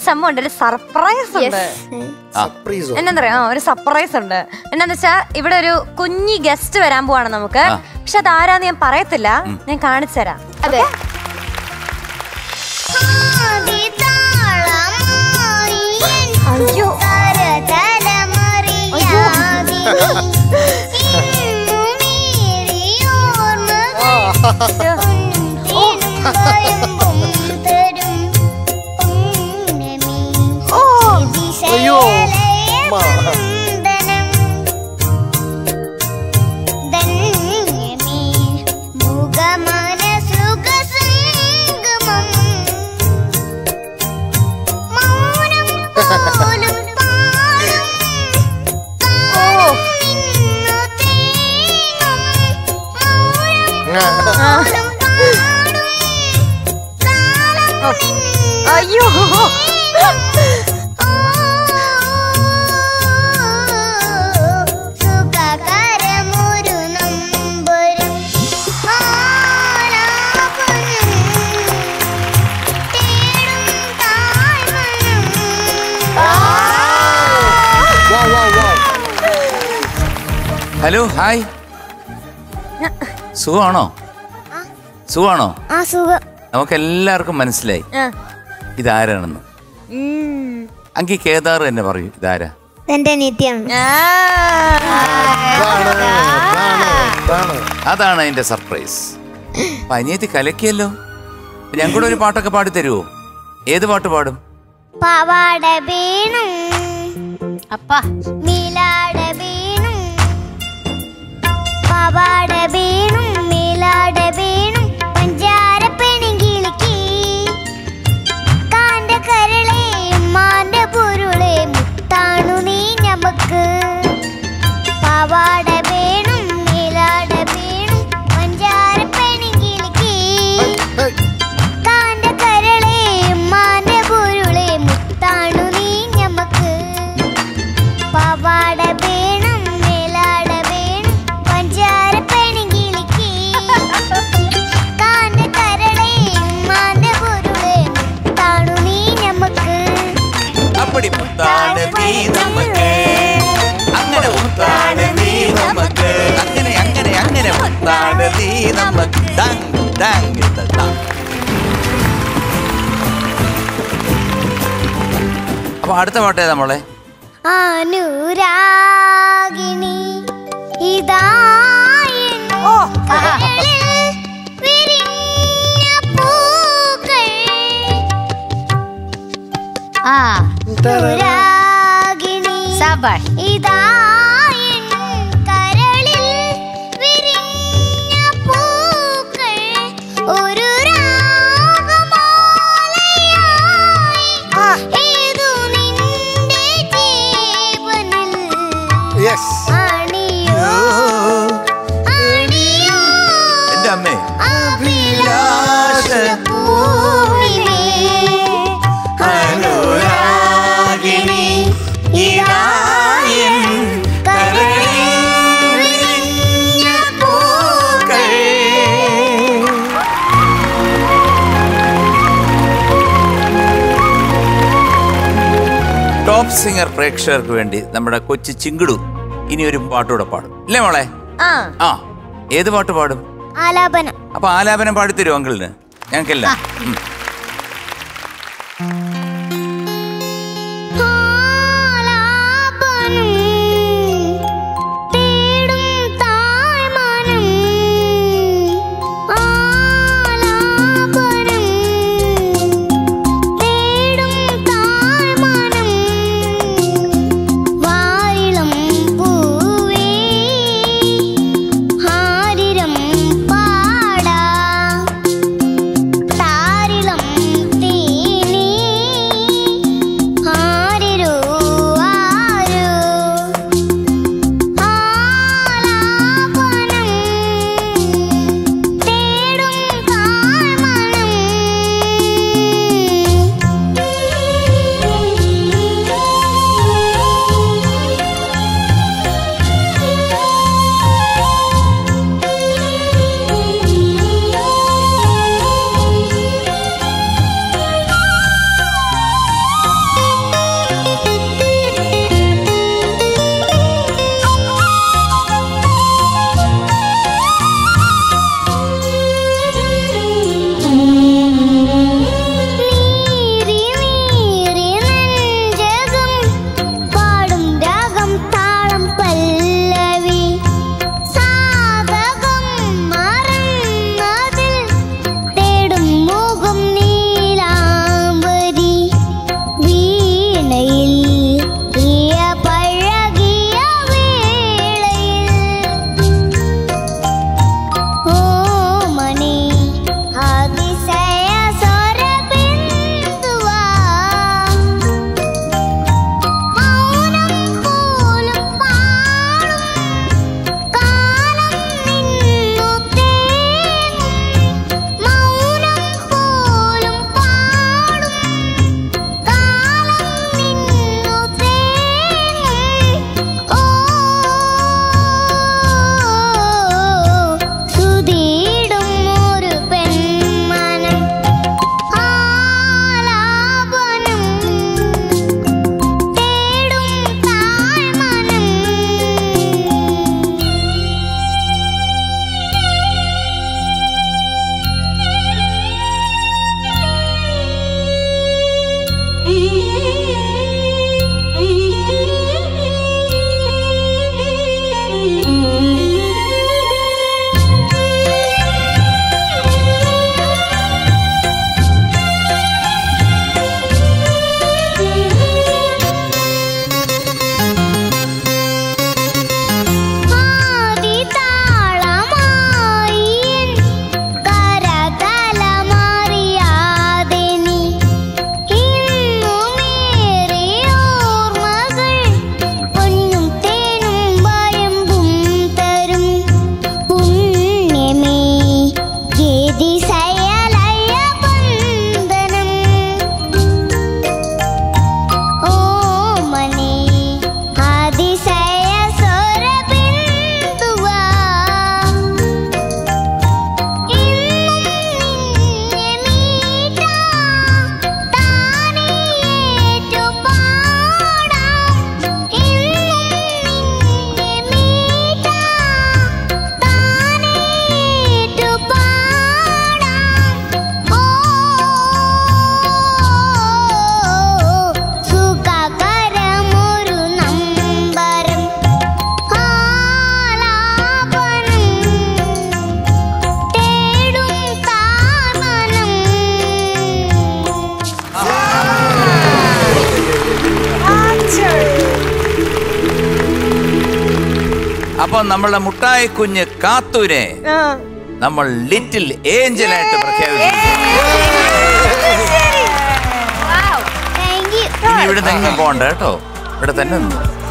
സംഭവം ഉണ്ട് ഒരു സർപ്രൈസ് ഉണ്ട് സർപ്രൈസോ എന്നാന്നറിയാം ആ, ഒരു സർപ്രൈസ് ഉണ്ട് എന്നാന്ന് വെച്ചാ ഇവിടെ ഒരു കുഞ്ഞി ഗസ്റ്റ് വരാൻ പോവാണ് നമുക്ക് പക്ഷെ അത് ആരാന്ന് ഞാൻ പറയത്തില്ല ഞാൻ കാണിച്ചു തരാം അതെ അയ്യോ അയ്യോ അമ്മ. അയ്യോ സുഖകരമൊരു നമ്പരം ആലാപനം തേടും താഴ്മനം വാ വാ വാ ഹലോ ഹായ് സുഖമാണോ സുഖമാണോ ആ സുഖം നമുക്ക് എല്ലാവർക്കും മനസ്സിലായി ആ. ഇതാരാണെന്ന് അങ്കി കേദാർ തന്നെ പറയൂ ഇതാരാ എന്റെ നിത്യാണ് ആ. ഇതാണ് ഇതാണ് ഇതാണ് അതാണ് അതിന്റെ സർപ്രൈസ് അപ്പൊ അനിയത്തി കലക്കിയല്ലോ ഞാൻ കൂടെ ഒരു പാട്ടൊക്കെ പാടി തരുമോ ഏത് പാട്ട് പാടും പാവാട വീണും അപ്പാ മീലാട വീണും പാവാട വീണും മീലാട വീണും പഞ്ചാര പെണിങ്കിളിക്ക് കാന്റെ കരളെ മാന്റെ പൊരുളെ മുത്താണു നീ ഞമക്ക് പാവാട വീണും മീലാട വീണും പഞ്ചാര പെണിങ്കിളിക്ക് കാന്റെ കരളെ മാന്റെ പൊരുളെ മുത്താണു നീ ഞമക്ക് പാവാട വേണം മേലാട വേണം പഞ്ചാര പെണിങ്കിളിക്ക് കാന്റെ കരളെ മാന്റെ പൊരുളെ മുത്താണു നീ ഞമക്ക് അപ്പടി മുത്താണ് നീ നമുക്ക് അങ്ങനെ മുത്താണ് നീ നമുക്ക് അങ്ങനെ അങ്ങനെ അങ്ങനെ മുത്താണ് നീ നമുക്ക് ദാങ്, ദാങ്, ദ, ദാങ്. അപ്പൊ അടുത്ത പാട്ട് ഏതാ മോളെ അനുരാഗിണി ഇതായിൻ കരളിൽ വിരിഞ്ഞ പൂക്കൾ ആ അനുരാഗിണി സാബാഷ് ഇതായിൻ കരളിൽ വിരിഞ്ഞ പൂക്കൾ ഒരു രാഗമാലയായി ഏതു നിന്റെ ജീവനിൽ യെസ് അണിയോ അണിയോ എന്റെ അമ്മേ അഭിലാഷ പൂവിലേ അനുരാഗിണി ഇതായൻ കരളിൽ വിരിഞ്ഞ പൂക്കൾ ടോപ്പ് സിംഗർ പ്രേക്ഷകർക്ക് വേണ്ടി നമ്മുടെ കൊച്ചു ചിങ്കിടു ഇനി ഒരു പാട്ടുകൂടെ പാടും ഇല്ലേ മോളെ ആ ആ ഏത് പാട്ട് പാടും ആലാപനം അപ്പൊ ആലാപനം പാടിത്തരുമോ അങ്കിളിന് ഞങ്ങൾക്കില്ല ഉം. ആലാപനം തേടും താഴ്മനം ആലാപനം തേടും താഴ്മനം വാരിളം പൂവേ ഹാരിരം പാടാ താരിളം അപ്പൊ നമ്മളുടെ മുട്ടായി കുഞ്ഞ് കാത്തൂനെ നമ്മൾ ലിറ്റിൽ ഏഞ്ചലായിട്ട് പ്രഖ്യാപിച്ചിരിക്കുന്നു താങ്ക് യു ഇനി ഇവിടെ നിന്ന് പോണ്ട കേട്ടോ ഇവിടെ തന്നെ നിന്നു